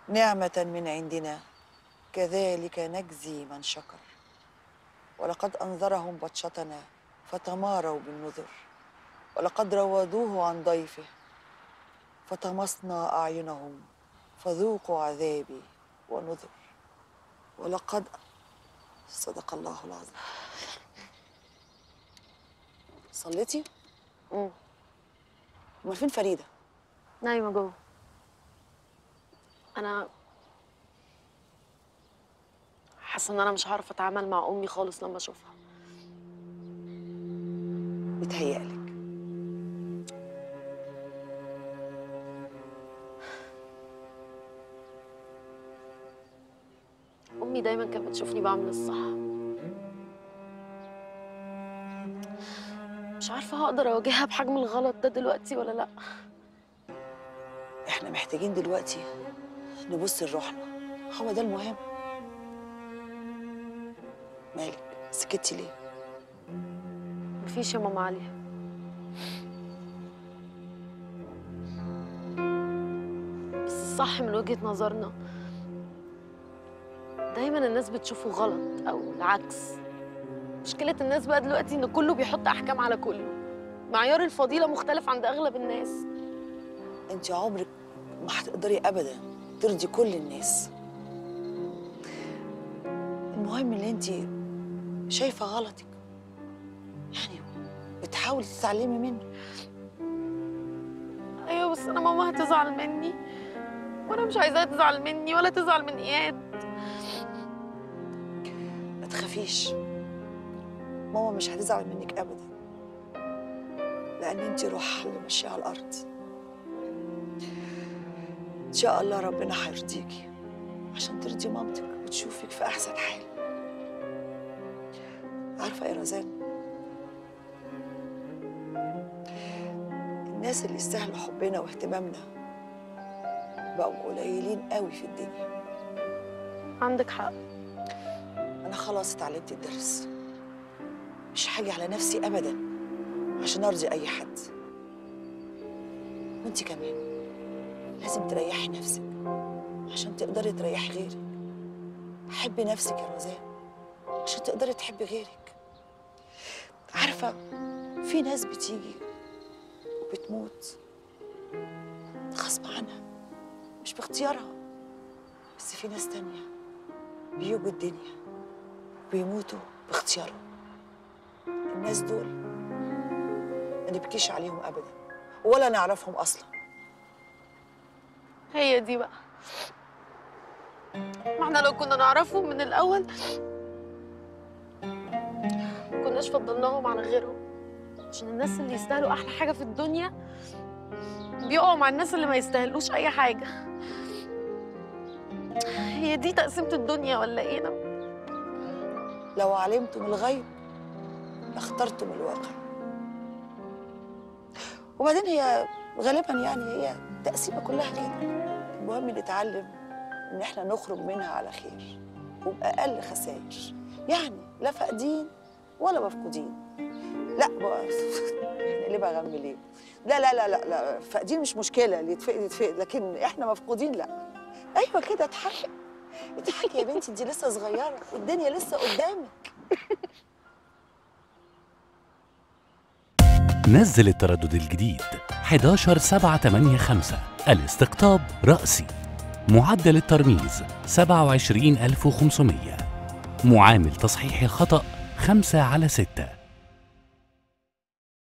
نعمة من عندنا كذلك نجزي من شكر ولقد أنذرهم بطشتنا فتماروا بالنذر ولقد روضوه عن ضيفه فطمسنا أعينهم فذوقوا عذابي ونذر ولقد صدق الله العظيم صليتي؟ امم امال فين فريده؟ نايمه جوه انا حاسه ان انا مش هعرف اتعامل مع امي خالص لما اشوفها بتهيألك امي دايما كانت بتشوفني بعمل الصح مش عارفه هقدر اواجهها بحجم الغلط ده دلوقتي ولا لا احنا محتاجين دلوقتي نبص لروحنا هو ده المهم مالك سكتي ليه مفيش يا ماما علي بس الصح من وجهة نظرنا دايما الناس بتشوفه غلط او العكس مشكلة الناس بقى دلوقتي ان كله بيحط احكام على كله معيار الفضيلة مختلف عند اغلب الناس انت عمرك ما هتقدري ابدا ترضي كل الناس المهم ان انت شايفه غلطك يعني بتحاولي تتعلمي منه ايوه بس انا ماما هتزعل مني وانا مش عايزاها تزعل مني ولا تزعل من اياد ما تخافيش ماما مش هتزعل منك ابدا لان انت روح اللي ماشيه على الارض ان شاء الله ربنا هيرضيكي عشان ترضي مامتك وتشوفك في احسن حال عارفه يا رزان الناس اللي يستاهلوا حبنا واهتمامنا بقوا قليلين قوي في الدنيا عندك حق أنا خلاص اتعلمت الدرس مش هاجي على نفسي أبدا عشان أرضي أي حد وأنت كمان لازم تريحي نفسك عشان تقدري تريحي غيرك حبي نفسك يا روزان عشان تقدري تحبي غيرك عارفة في ناس بتيجي وبتموت غصب عنها مش باختيارها بس في ناس تانية بيجوا الدنيا بيموتوا باختيارهم الناس دول ما نبكيش عليهم ابدا ولا نعرفهم اصلا هي دي بقى ما احنا لو كنا نعرفهم من الاول ما كناش فضلناهم على غيرهم عشان الناس اللي يستاهلوا احلى حاجه في الدنيا بيقعوا مع الناس اللي ما يستاهلوش اي حاجه هي دي تقسيمه الدنيا ولا ايه انا لو علمتم الغيب لاخترتم الواقع وبعدين هي غالبا يعني هي تقسيمه كلها كده المهم نتعلم ان احنا نخرج منها على خير وباقل خسائر يعني لا فاقدين ولا مفقودين لا بقى نقلبها غم ليه لا لا لا لا لا فاقدين مش مشكله اللي يتفقد يتفقد لكن احنا مفقودين لا ايوه كده اضحكي اضحكي يا بنتي دي لسه صغيره الدنيا لسه قدامك نزل التردد الجديد 11785 الاستقطاب رأسي معدل الترميز 27500 معامل تصحيح الخطأ 5 على 6